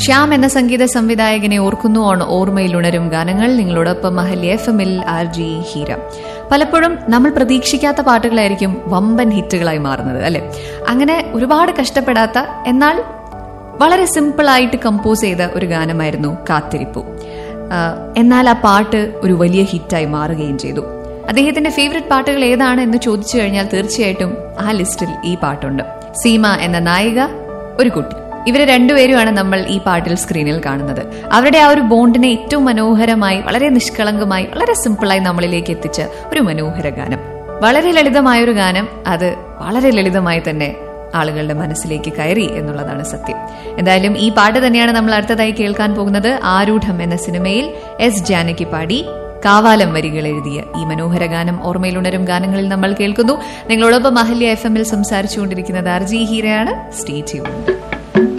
ശ്യാം എന്ന സംഗീത സംവിധായകനെ ഓർക്കുന്നു ഓൺ ഓർമ്മയിൽ ഉണരും ഗാനങ്ങൾ നിങ്ങളോടൊപ്പം മഹല്യ എഫ് എമ്മിൽ ആർ ജി ഹീര പലപ്പോഴും നമ്മൾ പ്രതീക്ഷിക്കാത്ത പാട്ടുകളായിരിക്കും വമ്പൻ ഹിറ്റുകളായി മാറുന്നത് അല്ലെ അങ്ങനെ ഒരുപാട് കഷ്ടപ്പെടാത്ത എന്നാൽ വളരെ സിമ്പിളായിട്ട് കമ്പോസ് ചെയ്ത ഒരു ഗാനമായിരുന്നു കാത്തിരിപ്പു ആ, എന്നാൽ ആ പാട്ട് ഒരു വലിയ ഹിറ്റായി മാറുകയും ചെയ്തു അദ്ദേഹത്തിന്റെ ഫേവററ്റ് പാട്ടുകൾ ഏതാണ് എന്ന് ചോദിച്ചു കഴിഞ്ഞാൽ തീർച്ചയായിട്ടും ആ ലിസ്റ്റിൽ ഈ പാട്ടുണ്ട് സീമ എന്ന നായിക ഒരു കുട്ടി ഇവരെ രണ്ടുപേരുമാണ് നമ്മൾ ഈ പാട്ടിൽ സ്ക്രീനിൽ കാണുന്നത് അവരുടെ ആ ഒരു ബോണ്ടിനെ ഏറ്റവും മനോഹരമായി വളരെ നിഷ്കളങ്കമായി വളരെ സിമ്പിളായി നമ്മളിലേക്ക് എത്തിച്ച ഒരു മനോഹര ഗാനം വളരെ ലളിതമായ ഒരു ഗാനം അത് വളരെ ലളിതമായി തന്നെ ആളുകളുടെ മനസ്സിലേക്ക് കയറി എന്നുള്ളതാണ് സത്യം എന്തായാലും ഈ പാട്ട് തന്നെയാണ് നമ്മൾ അടുത്തതായി കേൾക്കാൻ പോകുന്നത് ആരൂഢം എന്ന സിനിമയിൽ എസ് ജാനകി പാടി കാവാലം വരികൾ എഴുതിയ ഈ മനോഹര ഗാനം ഓർമ്മയിലുണരും ഗാനങ്ങളിൽ നമ്മൾ കേൾക്കുന്നു നിങ്ങളോടൊപ്പം അഹല്യ എഫ് എമ്മിൽ സംസാരിച്ചുകൊണ്ടിരിക്കുന്നത് ആർ ജി ഹീരയാണ് സ്റ്റേ ട്യൂൺഡ്